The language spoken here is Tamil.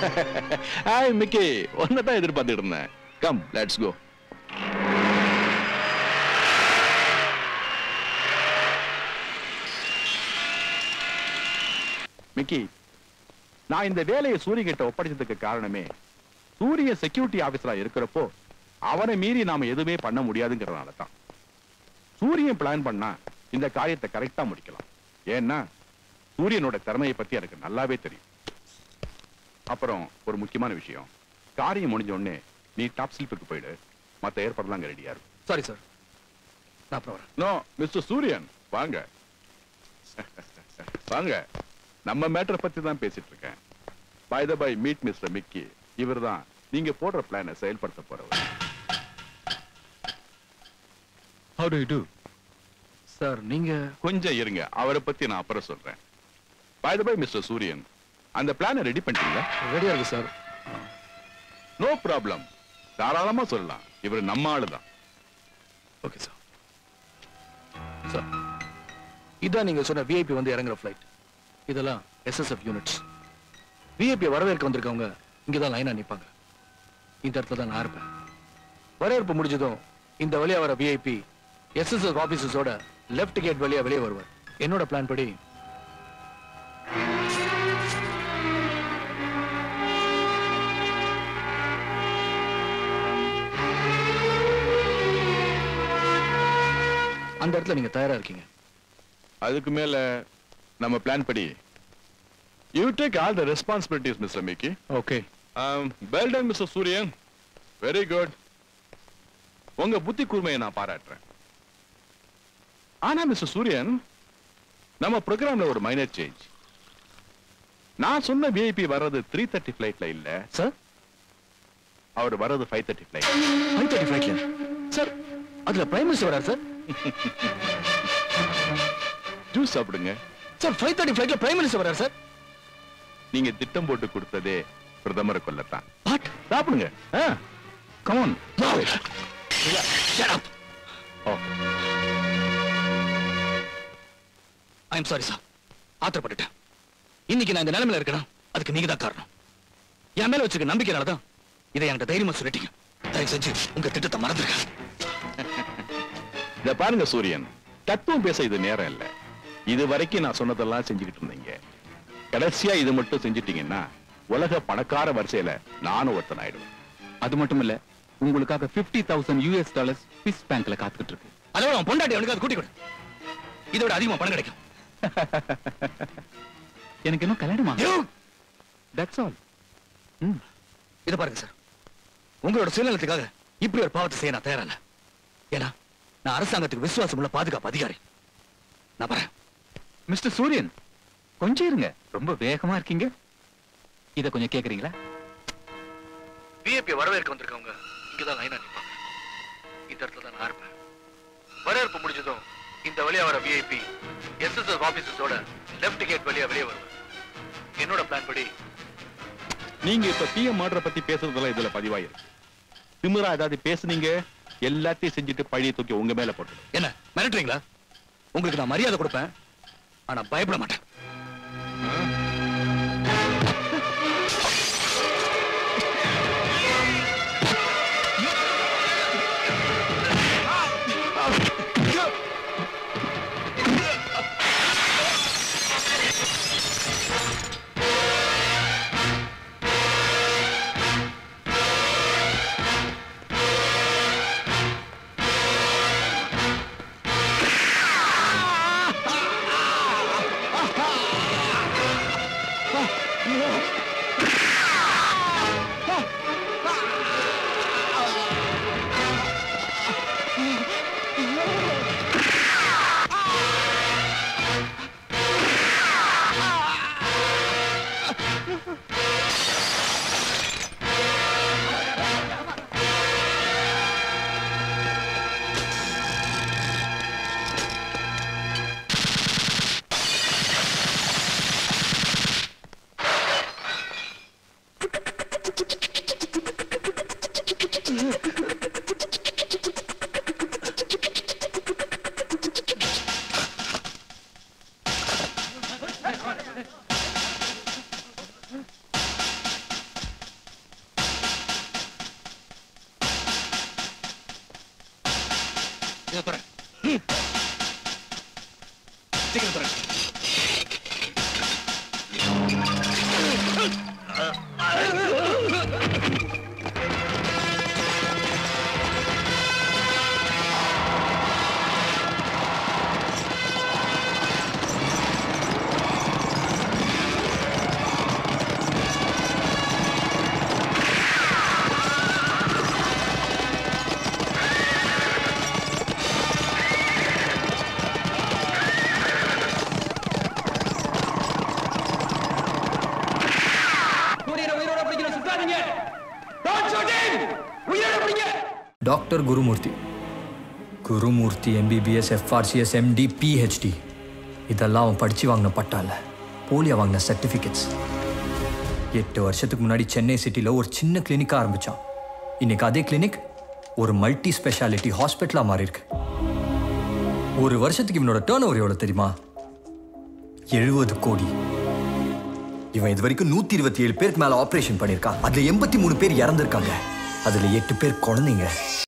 ஹாய் மிக்கி ஒன்ன தான் எதிர்பார்த்துட்டு இருந்தேன் கம் லெட்ஸ் கோ மிக்கி நான் இந்த வேலையை சூரிய கிட்ட ஒப்படைச்சதுக்கு காரணமே சூரிய செக்யூரிட்டி ஆபீசரா இருக்கிறப்போ அவனை மீறி நாம எதுவுமே பண்ண முடியாதுங்கிறதுனால தான் சூரியன் பிளான் பண்ணா இந்த காரியத்தை கரெக்டா முடிக்கலாம் ஏன்னா சூரியனோட திறமையை பத்தி எனக்கு நல்லாவே தெரியும் அப்புறம் ஒரு முக்கியமான விஷயம் காரியம் முடிஞ்ச உடனே நீ டாப் ஸ்லிப்புக்கு போயிடு மத்த ஏற்பாடுலாம் அங்க ரெடியா இருக்கும் சாரி சார் நான் அப்புறம் வரேன் நோ மிஸ்டர் சூரியன் வாங்க வாங்க நம்ம மேட்டரை பத்தி தான் பேசிட்டு இருக்கேன் by the by meet mister Mickey இவர்தான் நீங்க போடுற பிளானை செயல்படுத்த போறவர் How do you do? Sir நீங்க கொஞ்சம் இருங்க அவரை பத்தி நான் அப்புறம் சொல்றேன் பை த பை மிஸ்டர் சூரியன் அந்த பிளானை ரெடி பண்ணிட்டீங்களா ரெடியா இருக்கு சார் நோ ப்ராப்ளம் தாராளமா சொல்லலாம் இவர் நம்ம ஆளுதான் ஓகே சார் சார் இதான் நீங்க சொன்ன விஐபி வந்து இறங்குற ஃப்ளைட் இதெல்லாம் எஸ்எஸ்எஃப் யூனிட்ஸ் விஐபி வரவேற்க வந்திருக்கவங்க இங்க தான் லைனா நிப்பாங்க இந்த இடத்துல தான் நான் இருப்பேன் வரவேற்பு முடிஞ்சதும் இந்த வழியா வர விஐபி எஸ்எஸ்எஃப் ஆபீசர்ஸோட லெஃப்ட் கேட் வழியா வெளியே வருவார் என்னோட பிளான் படி அந்த இடத்துல நீங்க தயாரா இருக்கீங்க அதுக்கு மேல நம்ம பிளான் படி you take all the responsibilities mister Mickey okay well done mister Suriyan very good உங்க புத்தி கூர்மையை நான் பாராட்டுறேன் ஆனா மிஸ்டர் சூரியன் நம்ம ப்ரோக்ராம்ல ஒரு மைனர் சேஞ்ச் நான் சொன்ன விஐபி வர்றது த்ரீ தேர்ட்டி ஃபிளைட்ல இல்ல சார் அவர் வர்றது five thirty flight five thirty ஃபிளைட்ல சார் அதுல பிரைம் மினிஸ்டர் வரார் சார் ஜூஸ் சாப்பிடுங்க சார் ஃபைவ் தேர்ட்டி ஃபிளைட்ல பிரைம் மினிஸ்டர் வரார் சார் நீங்க திட்டம் போட்டு கொடுத்ததே பிரதமரை கொல்லத்தான் வாட் சாப்பிடுங்க come on shut up oh I am sorry sir ஆத்திரப்பட்டுட்டேன் இன்னைக்கு நான் இந்த நிலைமையில இருக்கணும் அதுக்கு நீங்க தான் காரணம் என் மேல வச்சிருக்க நம்பிக்கையால தான் இதை என்கிட்ட தைரியமா சொல்லிட்டீங்க தயவு செஞ்சு உங்க திட்டத்தை மறந்துருங்க இத பாருங்க சூரியன் தத்துவம் பேச இது நேரம் இல்ல இது வரைக்கும் நான் சொன்னதெல்லாம் செஞ்சுக்கிட்டு இருந்தீங்க கடைசியா இது மட்டும் செஞ்சிட்டீங்கன்னா உலக பணக்கார வரிசையில நானும் ஒருத்தன் ஆயிடுவேன் அது மட்டும் இல்ல உங்களுக்காக 50000 தௌசண்ட் யூஎஸ் டாலர்ஸ் ஸ்விஸ் பேங்க்ல காத்துக்கிட்டு இருக்கு அதோட அவன் பொண்டாட்டி அவனுக்கு அது கூட்டி கொடு இதை விட அதிகமா பணம் கிடைக்கும் எனக்கு இன்னும் கல்யாணமா You! தட்ஸ் ஆல் இதை பாருங்க சார் உங்களோட சுயநலத்துக்காக இப்படி ஒரு பாவத்தை செய்ய நான் தயாரா இல்ல ஏன்னா நான் அரசாங்கத்துக்கு விசுவாசம் உள்ள பாதுகாப்பு அதிகாரி நான் வரேன் மிஸ்டர் சூரியன் கொஞ்சம் இருங்க ரொம்ப வேகமா இருக்கீங்க இத கொஞ்சம் கேக்குறீங்களா விஐபி வரவேற்க வந்திருக்கவங்க இங்கதான் லைனா நிப்பாங்க இந்த இடத்துல தான் நான் இருப்பேன் வரவேற்பு முடிஞ்சதும் இந்த வழியா வர விஐபி எஸ்எஸ்எஸ் ஆபீசர்ஸோட லெஃப்ட் கேட் வழியா வெளியே வருவேன் என்னோட பிளான் படி நீங்க இப்ப பிஎம் மர்டரை பத்தி பேசுறதெல்லாம் இதுல பதிவாயிருக்கு திமிரா ஏதாவது பேசுனீங்க எல்லாத்தையும் செஞ்சுட்டு பழிய தூக்கி உங்க மேல போட்டு என்ன மிரட்டுறீங்களா உங்களுக்கு நான் மரியாதை கொடுப்பேன் ஆனா பயப்பட மாட்டேன் சீக்கிரம் திறங்க. சூரியனை உயிரோட பிடிக்கணும் சுத்தாதீங்க Don't shoot him! உயிரோட பிடிங்க doctor Gurumurthy Gurumurthy MBBS FRCS MD PhD இதெல்லாம் அவன் படித்து வாங்கின பட்டா இல்ல போலியா வாங்கின சர்டிஃபிகேட்ஸ் எட்டு வருஷத்துக்கு முன்னாடி சென்னை சிட்டியில் ஒரு சின்ன கிளினிக்காக ஆரம்பித்தான் இன்னைக்கு அதே கிளினிக் ஒரு மல்டி ஸ்பெஷாலிட்டி ஹாஸ்பிட்டலாக மாறி இருக்கு ஒரு வருஷத்துக்கு இவனோட டேர்ன் ஓவர் எவ்வளோ தெரியுமா எழுபது கோடி இவன் இது வரைக்கும் நூத்தி இருபத்தி ஏழு பேருக்கு மேல ஆபரேஷன் பண்ணிருக்கான் அதுல எண்பத்தி மூணு பேர் இறந்திருக்காங்க அதுல எட்டு பேர் குழந்தைங்க